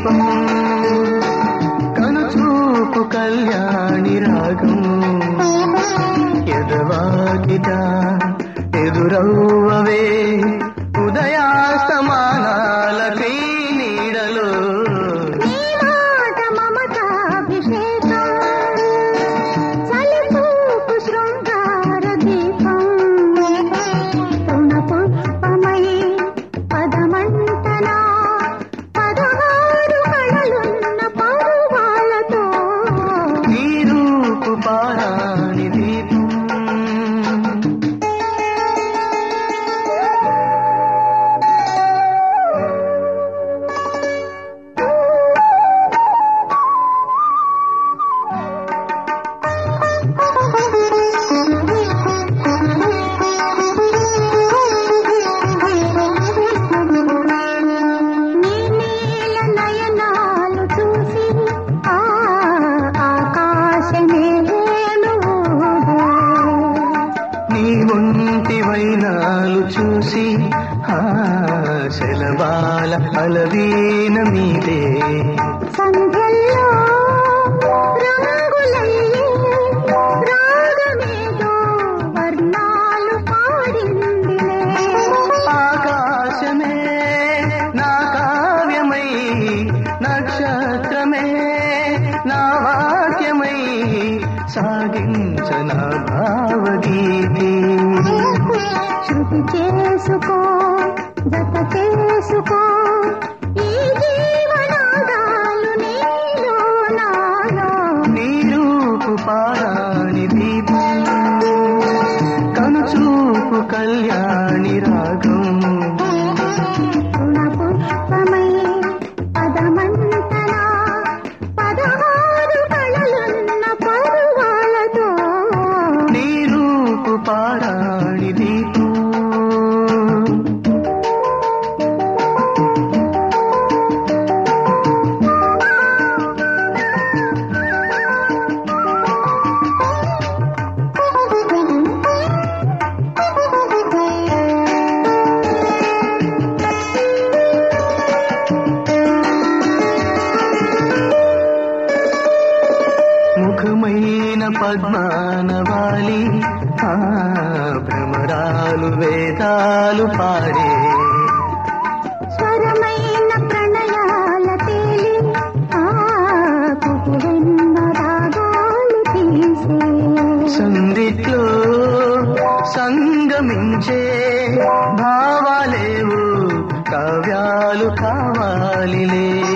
దీపం కనుచూపు కళ్యాణి రాగం ఎదవాకిట ఎదురవ్వవే ఉదయాస్తమానాలకై నీడలో నీ మాట మమతాభిషేకం చలిపూపు శృంగార దీపం రుణ పుష్పమై పదమంటనా పదహారు కళలున్న పరువాలతో నీ రూపు పారాణి దీపం నీ నీల నయనాలు చూసి ఆ ఆకాశమే వేణువుగా. నీ ఒంటి వైనాలు చూసి ఆశలబాల అలవీన మీదే సంధ్యల్లో రంగులయ్యే రాగమేదో వర్ణాలు పాడిందిలే ఆకాశమే నా కావ్యమై నక్షత్రమే నా వాక్యమై సాగించన భావగీతి శృతి చేసుకో జత చేసుకో ఈ జీవనాదాలు నీలో నాలో నీ రూపు పారాణి దీపం కనుచూపు కళ్యాణి రాగం రుణ పుష్పమై పదమంతనా పదహారు కళలున్న పరువాలతో నీ రూపు పారాణి దీపం ముఖమైన పద్మానవాలి ఆ భ్రమరాలు వేదాలు పాడే స్వరమైన ప్రణయాల తేలి ఆ కుకువెన్న రాగాలు తీసే సందిట్లో సంగమించే భావాలేవు కావ్యాలు కావాలిలే